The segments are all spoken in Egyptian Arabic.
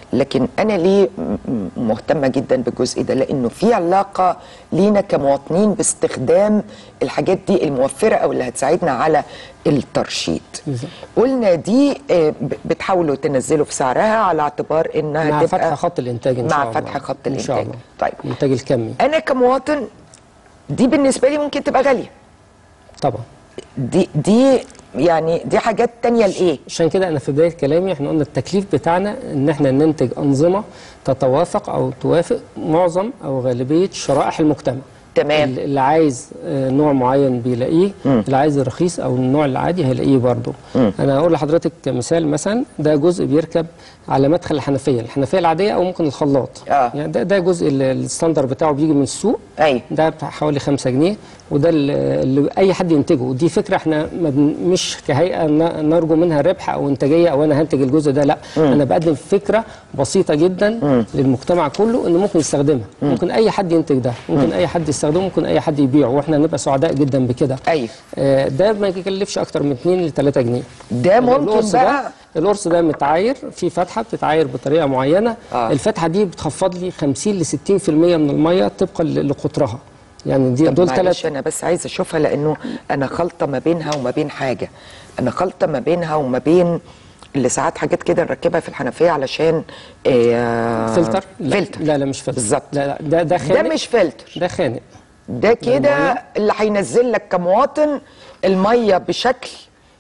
لكن انا ليه م- م- مهتمه جدا بالجزء ده لانه في علاقه لينا كمواطنين باستخدام الحاجات دي الموفره او اللي هتساعدنا على الترشيد بالظبط. قلنا دي آه، ب- بتحاولوا تنزلوا في سعرها على اعتبار انها مع تبقى فتح خط الانتاج ان شاء مع الله فتح خط ان شاء الانتاج الله طيب الانتاج الكمي انا كمواطن دي بالنسبه لي ممكن تبقى غاليه طبعا دي دي يعني دي حاجات تانية لايه عشان كده انا في بدايه كلامي احنا قلنا التكليف بتاعنا ان احنا ننتج انظمه تتوافق او توافق معظم او غالبيه شرائح المجتمع تمام. اللي عايز آه، نوع معين بيلاقيه اللي عايز الرخيص او النوع العادي هيلاقيه برضه انا هقول لحضرتك مثال مثلا ده جزء بيركب على مدخل الحنفيه الحنفيه العاديه او ممكن الخلاط آه. يعني ده ده جزء ال- الستاندر بتاعه بيجي من السوق ايوه ده بتاع حوالي 5 جنيه وده اللي اللي اي حد ينتجه ودي فكره احنا ما بن- مش كهيئه ن- نرجو منها ربح او انتاجيه او انا هنتج الجزء ده لا انا بقدم فكره بسيطه جدا للمجتمع كله انه ممكن يستخدمها ممكن اي حد ينتج ده ممكن اي حد يستخدمه ممكن اي حد يبيعه واحنا نبقى سعداء جدا بكده ايوه آه، ده ما يكلفش اكتر من 2 ل 3 جنيه ده ممكن القرص بقى ده القرص ده متعاير في فتحه بتتعاير بطريقه معينه آه. آه. الفتحه دي بتخفض لي 50 ل 60% من الميه طبقا ل- لقطرها يعني دي طب دول معلش ثلاث انا بس عايزه اشوفها لانه انا خلطه ما بينها وما بين حاجه انا خلطه ما بينها وما بين اللي ساعات حاجات كده نركبها في الحنفيه علشان آه فلتر لا فلتر لا لا مش فلتر بالظبط لا لا ده ده ده خانق مش فلتر ده خانق ده كده اللي هينزل لك كمواطن الميه بشكل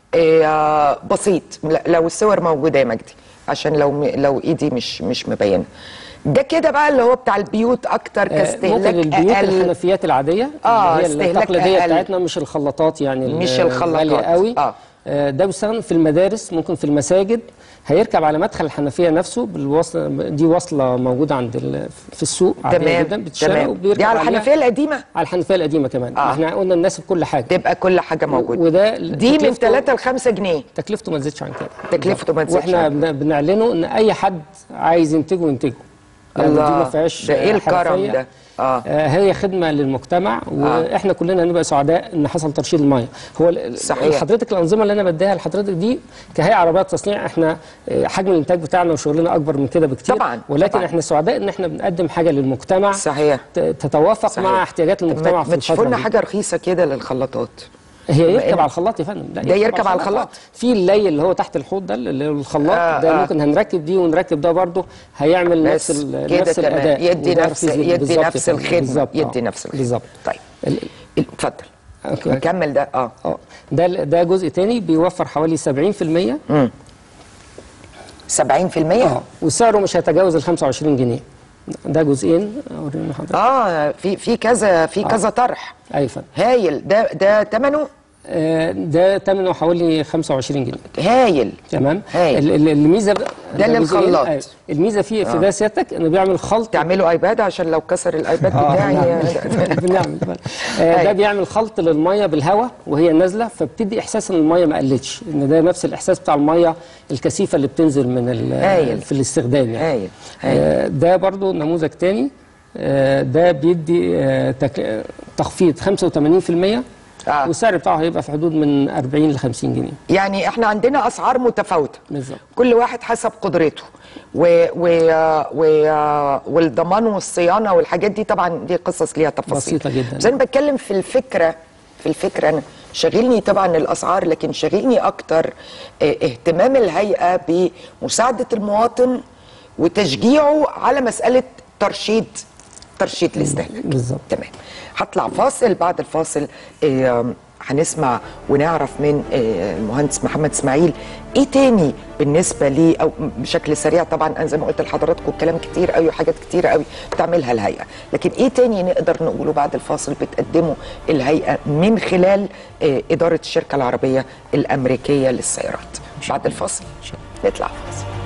آه بسيط ل- لو الصور موجوده يا مجدي عشان لو م- لو ايدي مش مش مبينه ده كده بقى اللي هو بتاع البيوت اكتر آه، كاستهلاك ممكن البيوت اقل الحنفيات العاديه آه، اللي هي استهلاك التقليديه أقل. بتاعتنا مش الخلاطات يعني ال- مش الخلاطات. الغالية قوي آه. آه، ده بيستخدم في المدارس ممكن في المساجد هيركب على مدخل الحنفيه نفسه بالوصل دي وصله موجوده عند ال- في السوق عادية تمام جدا بتشترى تمام وبيركب دي على عليها- الحنفيه القديمه على الحنفيه القديمه كمان آه. آه. احنا قلنا الناس بكل حاجه تبقى كل حاجه موجوده وده دي من تكلفته- 3 ل 5 جنيه تكلفته ما تزيدش عن كده تكلفته ما تزيدش واحنا عن بن- بنعلنه ان اي حد عايز ينتجه ينتجه يعني دي ما الله فيهاش ده ايه الكرم حرفية. ده اه آه، هي خدمه للمجتمع واحنا كلنا هنبقى سعداء ان حصل ترشيد الميه هو ال- صحيح. حضرتك الانظمه اللي انا بديها لحضرتك دي كهيئه عربيات تصنيع احنا آه، حجم الانتاج بتاعنا وشغلنا اكبر من كده بكتير طبعاً، ولكن طبعاً. احنا سعداء ان احنا بنقدم حاجه للمجتمع صحيح ت- تتوافق صحيح. مع احتياجات المجتمع ما في ما تشوفوا الفتره لنا دي. حاجه رخيصه كده للخلاطات هي بما يركب إن- على الخلاط يا فندم لا ده يركب على الخلاط. في اللي اللي هو تحت الحوض ده اللي هو الخلاط آه، آه ده آه. ممكن هنركب دي ونركب ده برضه هيعمل بس نفس ال- كده نفس تمام. الاداء يدي وده نفس رخيص جداً. يدي بالظبط نفس يا فندم. الخدمه بالظبط آه. يدي نفس الخدمه بالظبط طيب ال- ال- اتفضل أوكي. نكمل ده اه اه ده ده جزء تاني بيوفر حوالي 70% 70% اه وسعره مش هيتجاوز ال 25 جنيه ده جزئين اوريهم لحضرتك اه في في كذا في كذا طرح ايوه فندم هايل ده ده ثمنه آه، ده ثمنه حوالي 25 جنيه هايل تمام هايل. ال- ال- الميزه بقى- ده جزئين. للخلاط. أيوة. الميزه فيه في ده سيادتك انه بيعمل خلط تعملوا ايباد عشان لو كسر الايباد آه، بتاعي بنعمل بنعمل آه، ده أيوة. بيعمل خلط للميه بالهواء وهي نازله فبتدي احساس ان الميه ما قلتش ان ده نفس الاحساس بتاع الميه الكثيفه اللي بتنزل من ال- هايل. في الاستخدام يعني هايل هايل آه، ده برضو نموذج تاني آه، ده بيدي آه، تك- تخفيض 85% آه. والسعر بتاعه هيبقى في حدود من 40 ل 50 جنيه يعني احنا عندنا اسعار متفاوته بالظبط كل واحد حسب قدرته و و و والضمان والصيانه والحاجات دي طبعا دي قصص ليها تفاصيل بسيطة جدا. بس انا بتكلم في الفكره في الفكره انا شاغلني طبعا الاسعار لكن شاغلني اكتر اه، اهتمام الهيئه بمساعده المواطن وتشجيعه على مساله ترشيد ترشيد الاستهلاك بالظبط تمام هطلع فاصل بعد الفاصل آه، هنسمع ونعرف من آه، المهندس محمد اسماعيل ايه تاني بالنسبه لي او بشكل سريع طبعا انا زي ما قلت لحضراتكم كلام كتير قوي وحاجات كتير قوي بتعملها الهيئه لكن ايه تاني نقدر نقوله بعد الفاصل بتقدمه الهيئه من خلال آه، اداره الشركه العربيه الامريكيه للسيارات بعد الفاصل نطلع فاصل